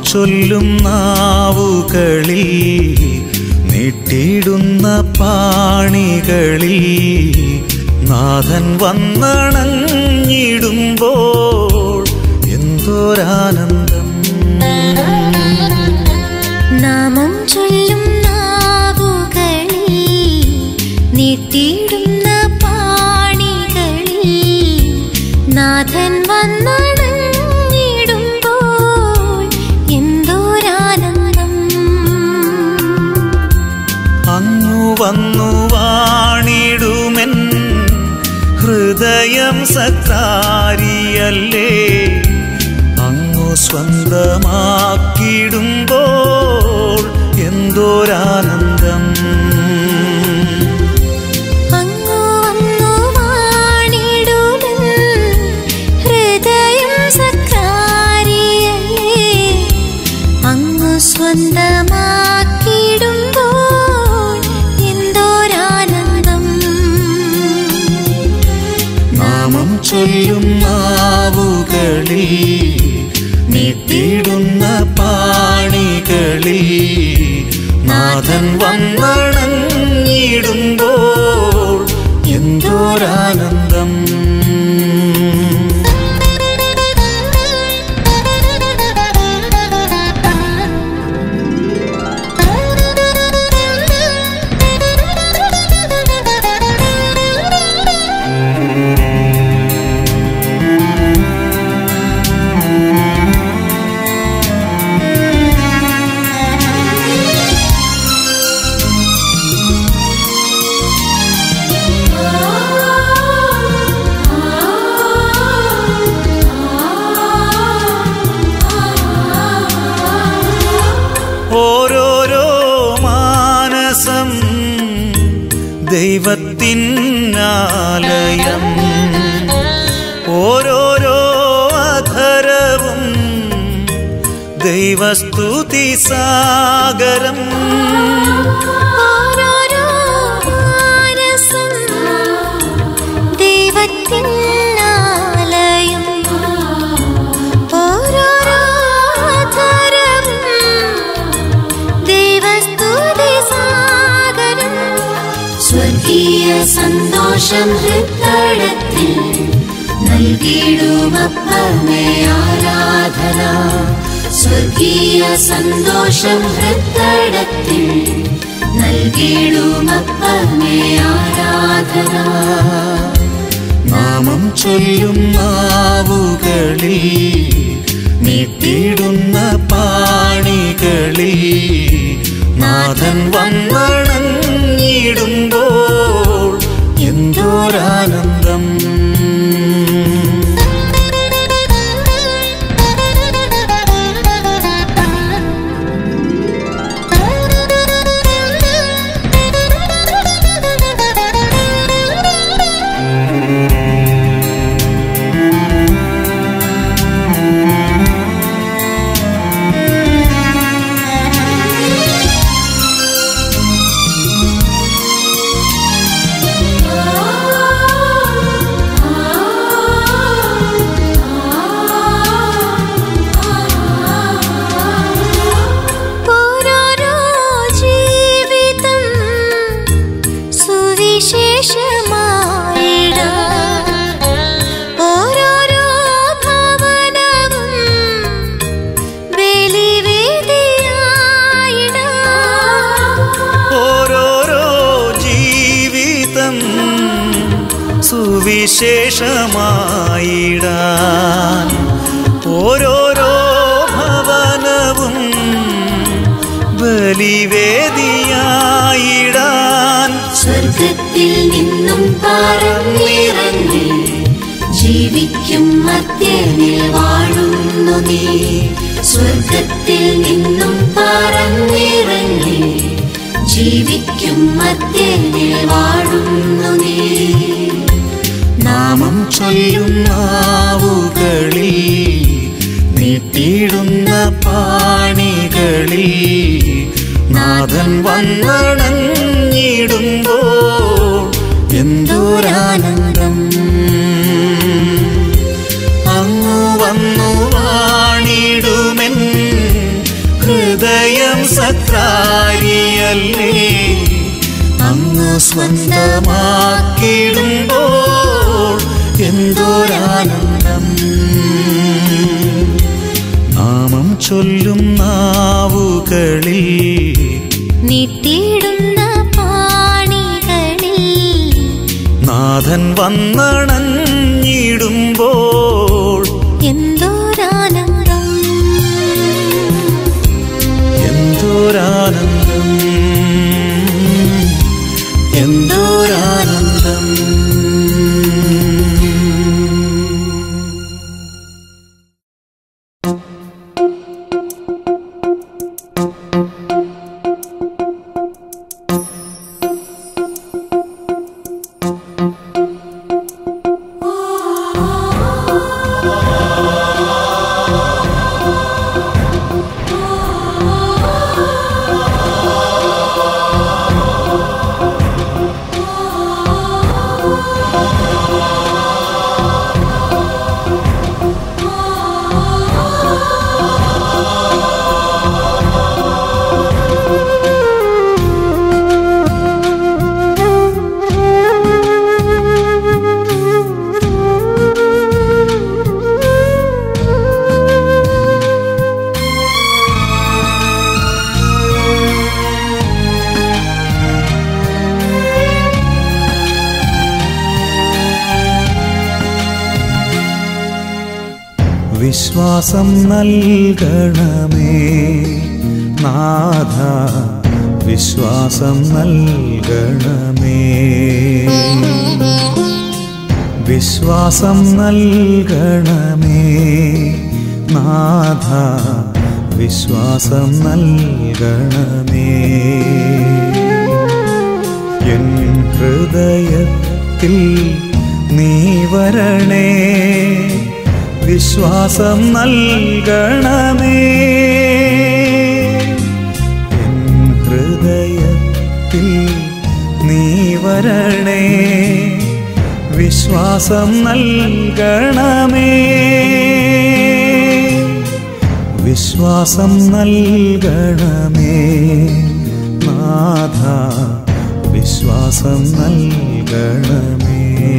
ചൊല്ലും നാവുകളിൽ നീട്ടിയിടുന്ന പാണികളിൽ നാഥൻ വന്നണഞ്ഞിടുമ്പോൾ എന്തോരാനന്ദം നാമം ചൊല്ലും നാവുകളിൽ നീട്ടിയിടുന്ന പാണികളിൽ നാഥൻ വന്നണഞ്ഞിടുമ്പോൾ എന്തോരാനന്ദം അങ്ങു വന്നു വാണിടുമെൻ ഹൃദയം സക്കാരിയല്ലേ അങ്ങു സ്വന്തമാക്കിടുമ്പോൾ എന്തോരാനന്ദം അങ്ങു വന്നു വാണിടുമെൻ ഹൃദയം സക്കാരിയല്ലേ അങ്ങു സ്വന്തമാക്കിടുമ്പോൾ എന്തോരാനന്ദം നാമം ചൊല്ലും നാവുകളിൽ നീട്ടിയിടുന്ന പാണികളിൽ നാഥൻ വന്നണഞ്ഞിടുമ്പോൾ എന്തോരാനന്ദം ഓരോരോ മാനസം ദൈവത്തിനാലയം ഓരോരോ അധരവും ദൈവസ്തുതി സാഗരം ഓരോരോ മാനസം ദൈവത്തിനാലയം ഓരോരോ അധരവും ദൈവസ്തുതി സാഗരം സ്വർഗീയ സന്തോഷം ഹൃദയത്തിൽ നൽകിയിടുമപ്പമേ ആരാധന സ്വർഗീയ സന്തോഷം ഹൃദയത്തിൽ നൽകിയിടുമപ്പമേ ആരാധന നാമം ചൊല്ലും നാവുകളിൽ നീട്ടിയിടുന്ന പാണികളിൽ നാഥൻ വന്നണഞ്ഞിടുമ്പോൾ എന്തോരാനന്ദം ഓരോരോ ജീവിതം സുവിശേഷമായിടാം ഓരോരോ ഭവനവും ബലിവേദിയായിടാം ഓരോരോ ജീവിതം സുവിശേഷമായിടാൻ ഓരോരോ ഭവനവും ബലിവേദിയായിടാൻ സ്വർഗത്തിൽ നിന്നും പറന്നിറങ്ങി ജീവിക്കും മധ്യനിൽ വാഴുന്നു നീ സ്വർഗത്തിൽ നിന്നും പറന്നിറങ്ങി ജീവിക്കും മധ്യനിൽ വാഴുന്നു നീ നാമം ചൊല്ലും നാവുകളിൽ നീട്ടിയിടുന്ന പാണികളിൽ നാഥൻ വന്നണഞ്ഞിടുമ്പോൾ എന്തോരാനന്ദം അങ്ങു വന്നു വാണിടുമെൻ നീയല്ലേ അങ്ങ് സ്വന്തമാക്കിയിടുമ്പോൾ എന്തോരാനന്ദം നാമം ചൊല്ലും നാവുകളിൽ നീട്ടിയിടുന്ന പാണികളിൽ നാഥൻ വന്നണഞ്ഞിടുമ്പോൾ എന്തോരാനന്ദം എന്തോരാനന്ദം എന്തോരാനന്ദം വിശ്വാസം നൽകണമേ നാഥ വിശ്വാസം നൽകണമേ വിശ്വാസം നൽകണമേ നാഥ വിശ്വാസം നൽകണമേ എൻ ഹൃദയത്തിൽ നീ വരണേ വിശ്വാസം നൽകണമേ എൻ ഹൃദയത്തിൽ നീ വരണേ വിശ്വാസം നൽകണമേ വിശ്വാസം നൽകണമേ നാഥ വിശ്വാസം നൽകണമേ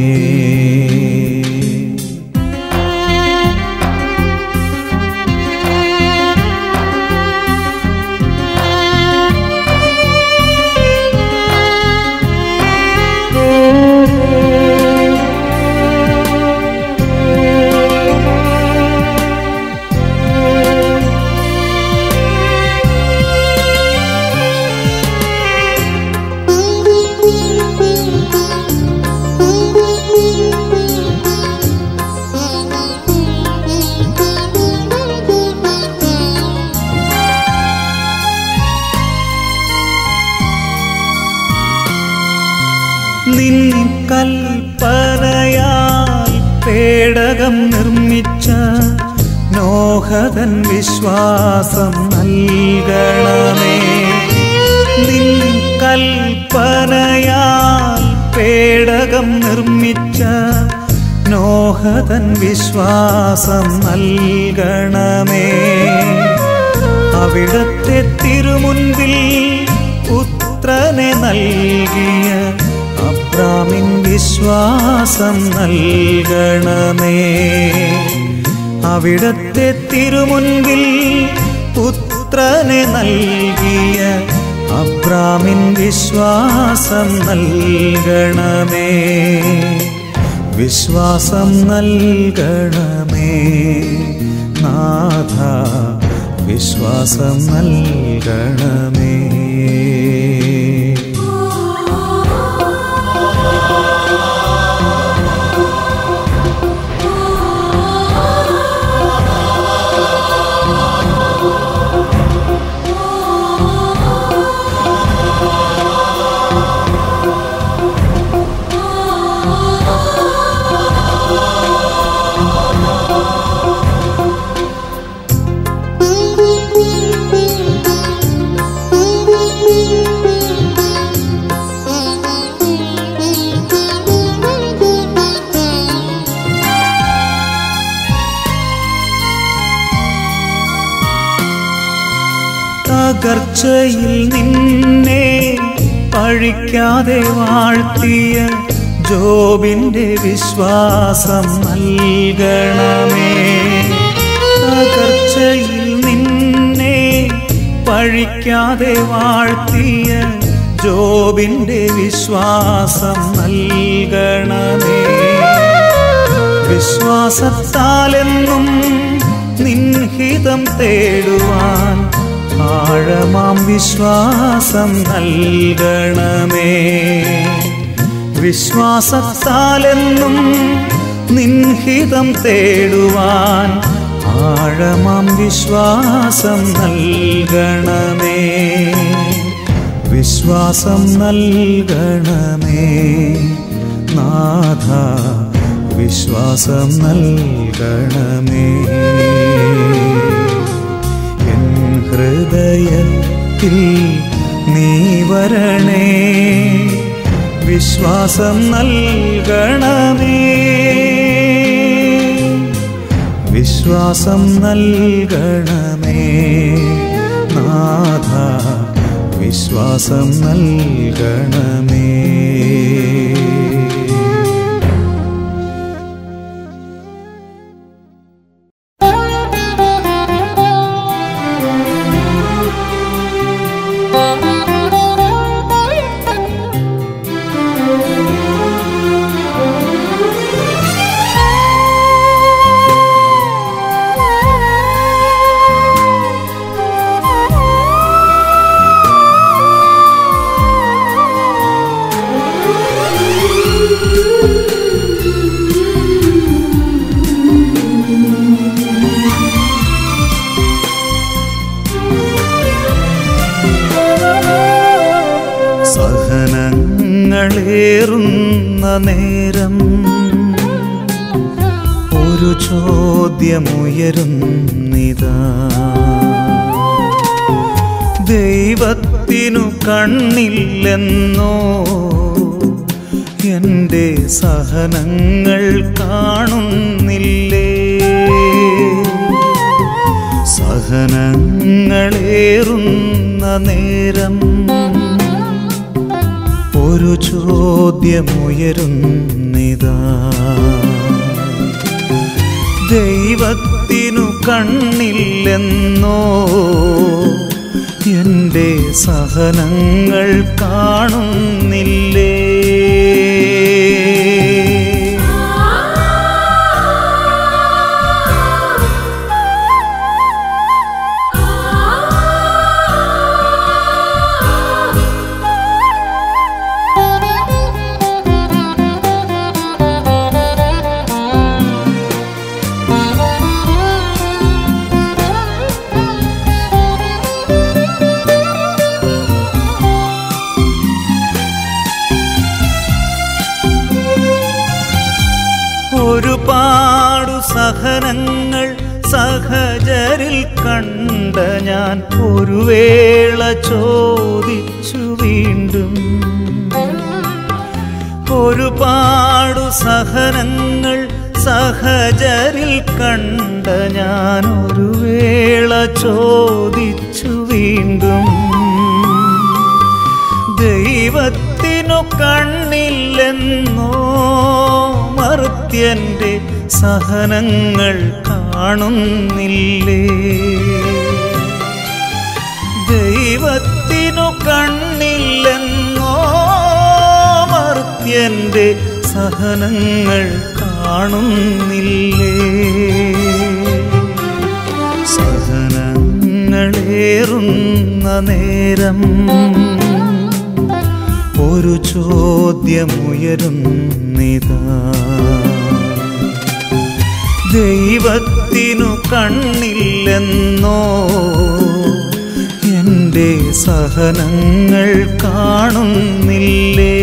നിൻ കൽപ്പനയാൽ പേടകം നിർമ്മിച്ച നോഹതൻ വിശ്വാസം നൽകണമേ നിൻ കൽപ്പനയാൽ പേടകം നിർമ്മിച്ച നോഹതൻ വിശ്വാസം നൽകണമേ അവിടത്തെ തിരുമുൻപിൽ പുത്രനെ നൽകിയ അബ്രാമിൻ വിശ്വാസം നൽകണമേ അവിടത്തെ തിരുമുൻപിൽ പുത്രനെ നൽകിയ അബ്രാമിൻ വിശ്വാസം നൽകണമേ വിശ്വാസം നൽകണമേ നാഥ വിശ്വാസം നൽകണമേ തകർച്ചയിൽ നിന്നെ പഴിക്കാതെ വാഴ്ത്തിയ ജോബിന്റെ വിശ്വാസം നൽകണമേ തകർച്ചയിൽ നിന്നെ പഴിക്കാതെ വാഴ്ത്തിയ ജോബിന്റെ വിശ്വാസം നൽകണമേ വിശ്വാസത്താലെന്നും നിൻഹിതം തേടുവാൻ ആഴമാം വിശ്വാസം നൽകണമേ വിശ്വാസത്താലെന്നും നിൻഹിതം തേടുവാൻ ആഴമാം വിശ്വാസം നൽകണമേ വിശ്വാസം നൽകണമേ നാഥ വിശ്വാസം നൽകണമേ എൻ ഹൃദയത്തിൽ നീ വരണേ വിശ്വാസം നൽകണമേ വിശ്വാസം നൽകണമേ നാഥ വിശ്വാസം നൽകണമേ സഹനങ്ങളേറുന്ന നേരം ഒരു ചോദ്യമുയരുന്നിതാ ദൈവത്തിനു കണ്ണില്ലെന്നോ എൻ്റെ സഹനങ്ങൾ കാണുന്നില്ലേ സഹനങ്ങളേറുന്ന നേരം ഒരു ചോദ്യമുയരുന്നിതാ ദൈവത്തിനു കണ്ണില്ലെന്നോ എൻ്റെ സഹനങ്ങൾ കാണുന്നില്ലേ ഒരുപാടു സഹനങ്ങൾ സഹജരിൽ കണ്ട ഞാൻ ഒരു വേള ചോദിച്ചു വീണ്ടും ഒരുപാടു സഹനങ്ങൾ സഹജരിൽ കണ്ട ഞാൻ ഒരു വേള ചോദിച്ചു വീണ്ടും ദൈവത്തിനു കണ്ണില്ലെന്നോ മർത്യന്റെ സഹനങ്ങൾ കാണുന്നില്ലേ ദൈവത്തിനു കണ്ണില്ലെന്നോ മർത്യന്റെ സഹനങ്ങൾ കാണുന്നില്ലേ സഹനങ്ങളേറുന്ന നേരം ഒരു ചോദ്യമുയരുന്നിതാ ദൈവത്തിനു കണ്ണില്ലെന്നോ എൻ്റെ സഹനങ്ങൾ കാണുന്നില്ലേ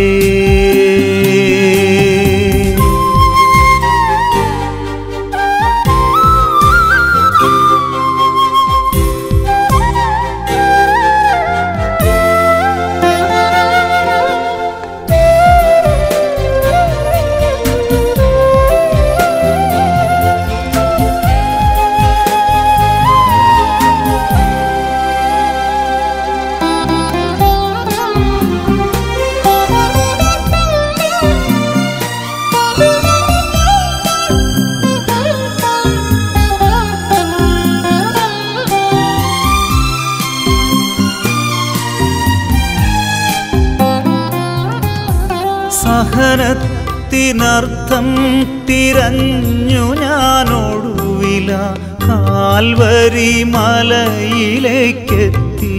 സഹനത്തിനർത്ഥം തിരഞ്ഞു ഞാനൊടുവില കാൽവരി മലയിലേക്കെത്തി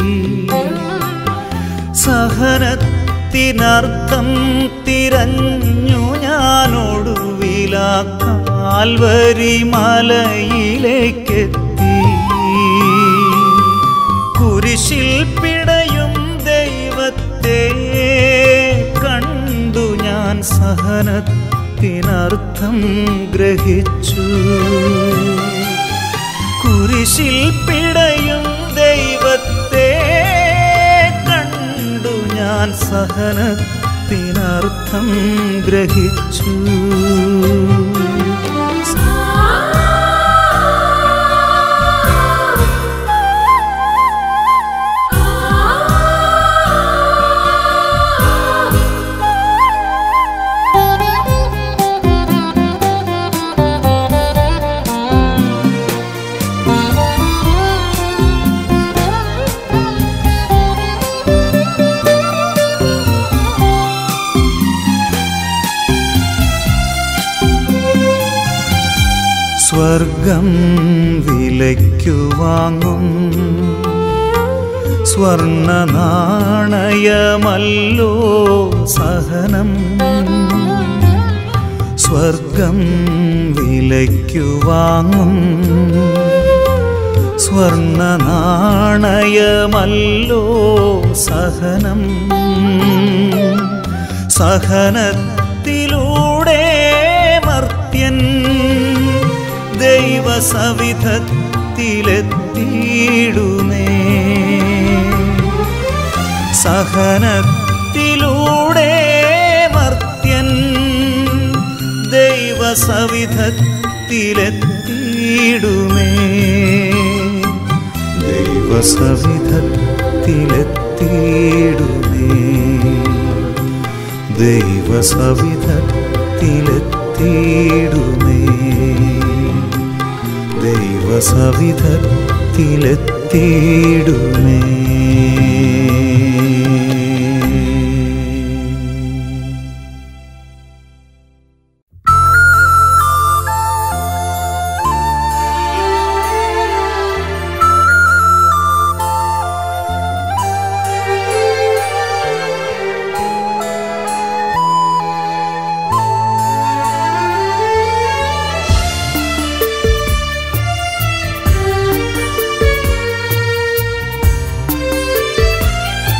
സഹനത്തിനർത്ഥം തിരഞ്ഞു ഞാനൊടുവില കാൽവരി മലയിലേക്കെത്തി കുരിശിൽ പിടയും ദൈവത്തെ കണ്ടു ഞാൻ സഹനത്തിനർത്ഥം ഗ്രഹിച്ചു കുരിശിൽ പിടയും ദൈവത്തെ കണ്ടു ഞാൻ സഹനത്തിനർത്ഥം ഗ്രഹിച്ചു സ്വർഗം വിലയ്ക്കു വാങ്ങും സ്വർണ നാണയമല്ലോ സഹനം സ്വർഗം വിലയ്ക്കു വാങ്ങും സ്വർണ നാണയമല്ലോ സഹനം സഹനത്തിലൂടെ മർത്യൻ ദൈവസവിധത്തിലെത്തിയിടുമേ സഹനത്തിലൂടെ മർത്യൻ ദൈവസവിധത്തിലെത്തിയിടുമേ ദൈവസവിധത്തിലെത്തിയിടുമേ ദൈവസവിധത്തിലെത്തിയിടുമേ ദൈവസവിധത്തിലെത്തിയിടുമേ ആ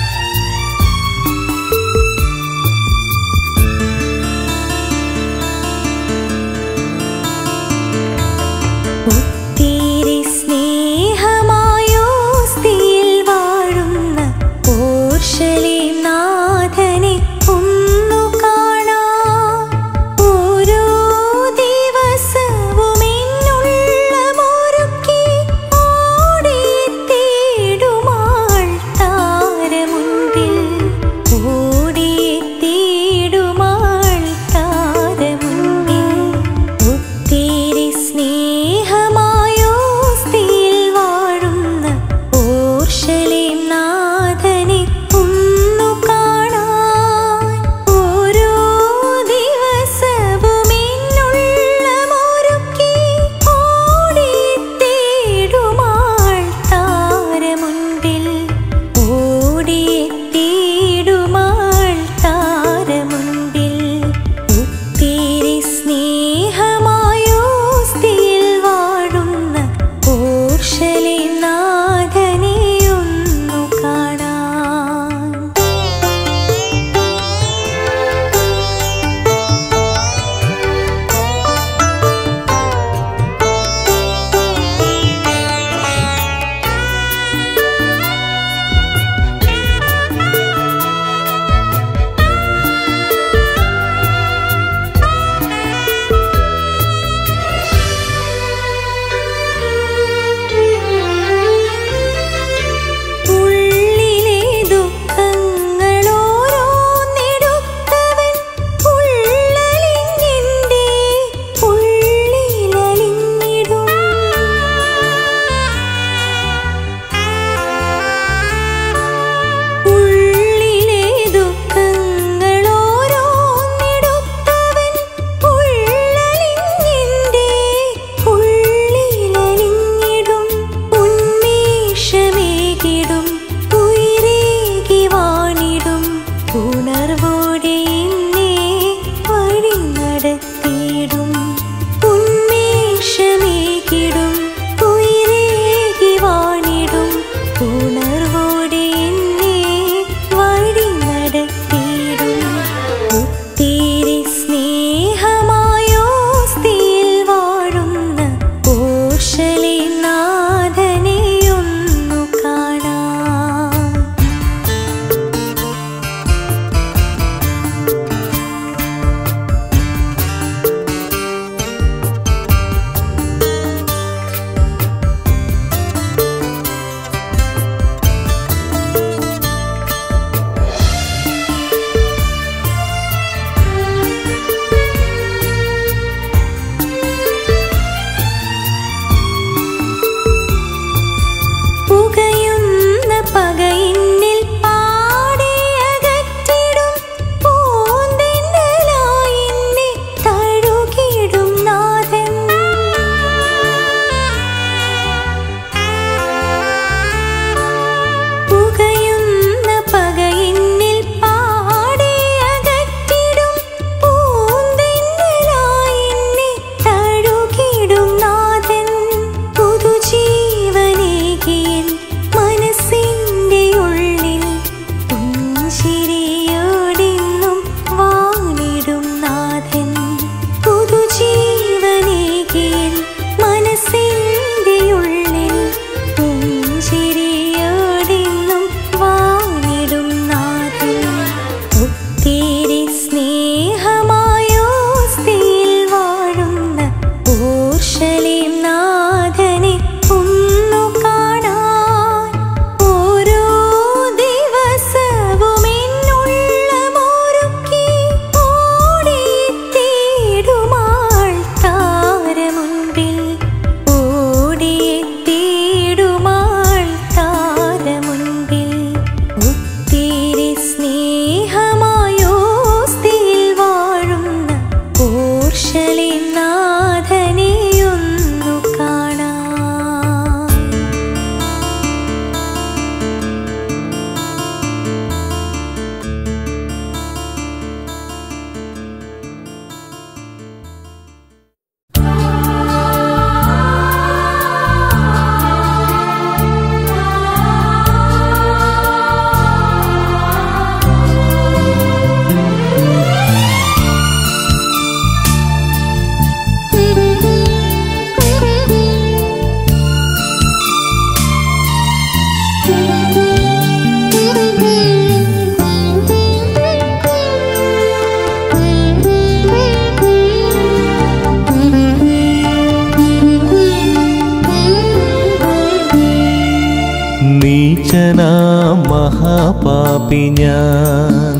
മഹാപാപി ഞാൻ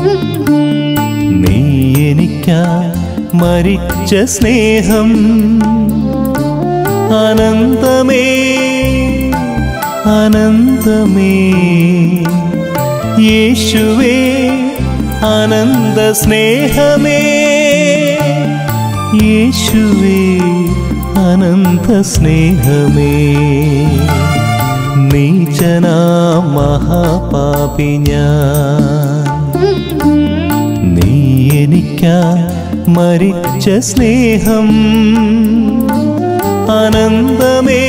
നീ എനിക്കായി മരിച്ച സ്നേഹം അനന്തമേ അനന്തമേ യേശുവേ അനന്ത സ്നേഹമേ യേശുവേ അനന്ത സ്നേഹമേ നീചനാ മഹാപാപി ഞാൻ നീ എനിക്കായി മരിച്ച സ്നേഹം അനന്തമേ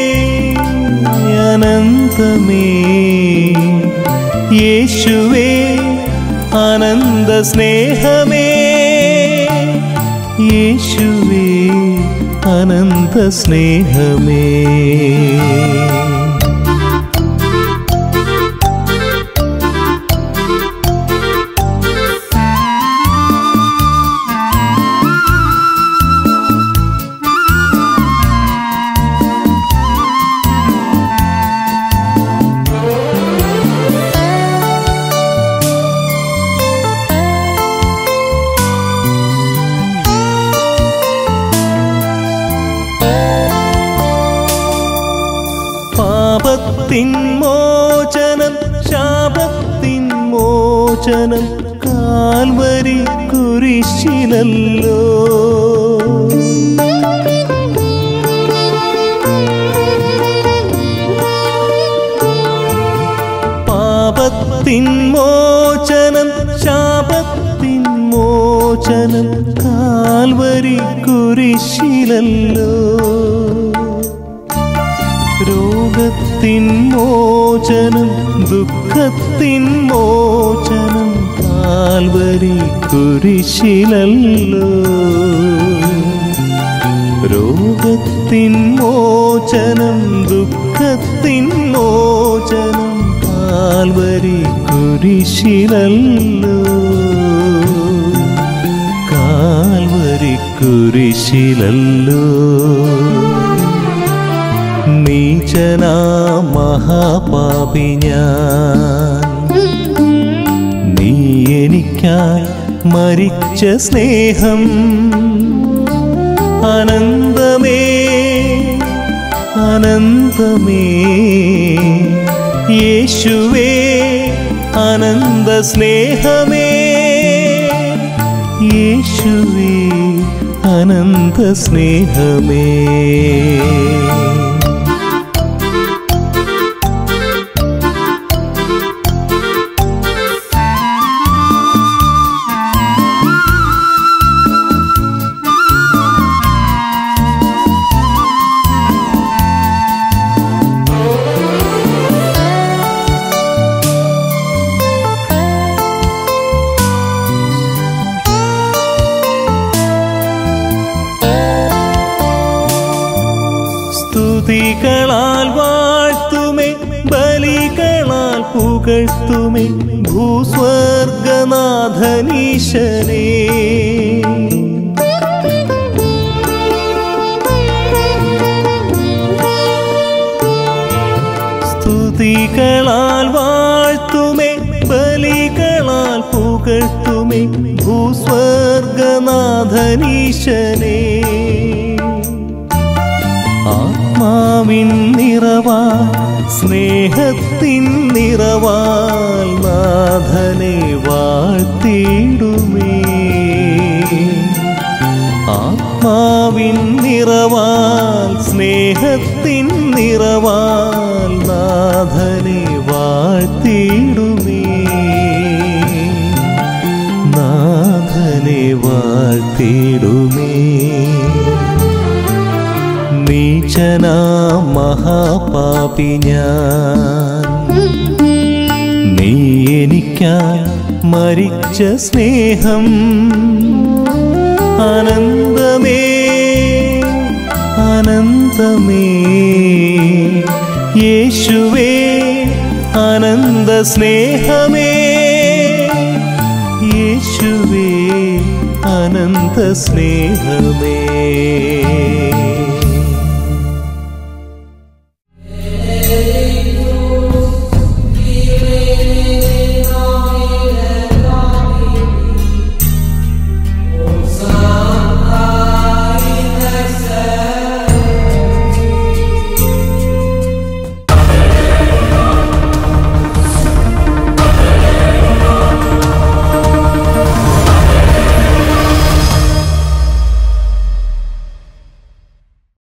അനന്തമേ യേശുവേ അനന്ത സ്നേഹമേ യേശുവേ അനന്ത സ്നേഹമേ പാപത്തിൻ മോചനം ശാപത്തിൻ മോചനം കാൽവരി കുരിശിലല്ലോ പാപത്തിൻ മോചനം ശാപത്തിൻ മോചനം കാൽവരി കുരിശിലല്ലോ രോഗത്തിൻ മോചനം ദുഃഖത്തിൻ മോചനം കാൽവരി കുരിശിലല്ലോ രോഗത്തിൻ മോചനം ദുഃഖത്തിൻ മോചനം കാൽവരി കുരിശിലല്ലോ കാൽവരി കുരിശിലല്ലോ നീചനാ മഹാപാപി ഞാൻ നീ എനിക്കായി മരിച്ച സ്നേഹം അനന്തമേ അനന്തമേ യേശുവേ അനന്ത സ്നേഹമേ യേശുവേ അനന്ത സ്നേഹമേ സ്തുതികളാൽ വാഴ്ത്തുമേ ബലികളാൽ പുകഴ്ത്തുമേ ഭൂസ്വർഗനാഥനീശനേ സ്തുതികളാൽ വാഴ്ത്തുമേ ബലികളാൽ പുകഴ്ത്തുമേ ഭൂസ്വർഗനാഥനീശനേ ആത്മാവിൻ നിറവാൽ സ്നേഹത്തിൻ നിറവാൽ നാഥനെ വാഴ്ത്തിയിടുമേ ആത്മാവിൻ നിറവാൽ സ്നേഹത്തിൻ നിറവാൽ നാഥനെ വാഴ്ത്തിയിടുമേ നാഥനെ വാഴ്ത്തിയിടുമേ നീചനാ മഹാപാപി ഞാൻ നീ എനിക്കായി മരിച്ച സ്നേഹം അനന്തമേ അനന്തമേ യേശുവേ അനന്ത സ്നേഹമേ യേശുവേ അനന്ത സ്നേഹമേ